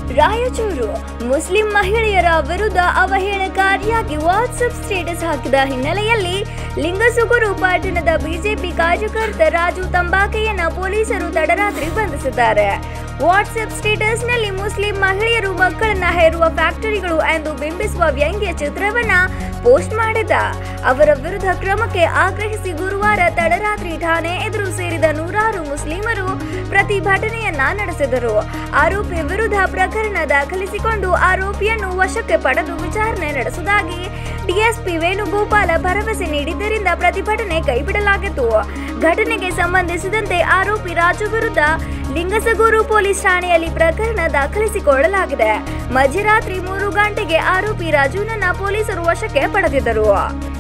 Raichur Muslim ಮಹಿಳೆಯರ ವಿರುದ್ಧ ಅವಹೇಳನಕಾರಿಯಾಗಿ WhatsApp status ಹಾಕಿದ ಹಿನ್ನೆಲೆಯಲ್ಲಿ ಲಿಂಗಸುಗೂರು ಪಟ್ಟಣದ ಬಿಜೆಪಿ ಕಾರ್ಯಕರ್ತ ರಾಜು ತಂಬಾಕೆಯನ್ನ ಪೊಲೀಸರು ತಡರಾತ್ರಿ ಬಂಧಿಸಿದ್ದಾರೆ ವಾಟ್ಸಪ್ ಸ್ಟೇಟಸ್ನಲ್ಲಿ ಮುಸ್ಲಿಂ ಮಹಿಳೆಯರು ಮಕ್ಕಳನ್ನ ಹೇರುವ ಫ್ಯಾಕ್ಟರಿಗಳು ಎಂದು ಬಿಂಬಿಸುವ ವ್ಯಂಗ್ಯ ಚಿತ್ರವನ್ನ ಪೋಸ್ಟ್ ಮಾಡಿದ ಅವರ ವಿರುದ್ಧ ಕ್ರಮಕ್ಕೆ ಆಗ್ರಹಿಸಿ ಗುರುವಾರ ತಡರಾತ್ರಿ ಠಾಣೆ ಎದುರು ಸೇರಿದ ನೂರಾರು ಮುಸ್ಲಿಮರು ಪ್ರತಿಭಟನೆಯನ್ನ ನಡೆಸಿದರು ಆರೋಪಿ ವಿರುದ್ಧ ಪ್ರಕರಣ ದಾಖಲಿಸಿಕೊಂಡು ಆರೋಪಿಯನ್ನು ವಶಕ್ಕೆ ಪಡೆದು ವಿಚಾರಣೆ ನಡೆಸುವುದಾಗಿ ಡಿಎಸ್ಪಿ ವೇಣುಗೋಪಾಲ ಭರವಸೆ ನೀಡಿದ್ದರಿಂದ ಪ್ರತಿಭಟನೆ ಕೈಬಿಡಲಾಗಿತ್ತು ಘಟನೆಗೆ ಸಂಬಂಧಿಸಿದಂತೆ ಆರೋಪಿ ರಾಜು ವಿರುದ್ಧ ಲಿಂಗಸಗೂರು ಪೊಲೀಸ್ ಠಾಣೆಯಲ್ಲಿ ಪ್ರಕರಣ ದಾಖಲಿಸಿಕೊಳ್ಳಲಾಗಿದೆ ಮಧ್ಯರಾತ್ರಿ ಮೂರು ಗಂಟೆಗೆ ಆರೋಪಿ ರಾಜುನನ್ನ ಪೊಲೀಸರು ವಶಕ್ಕೆ ಪಡೆದಿದ್ದರು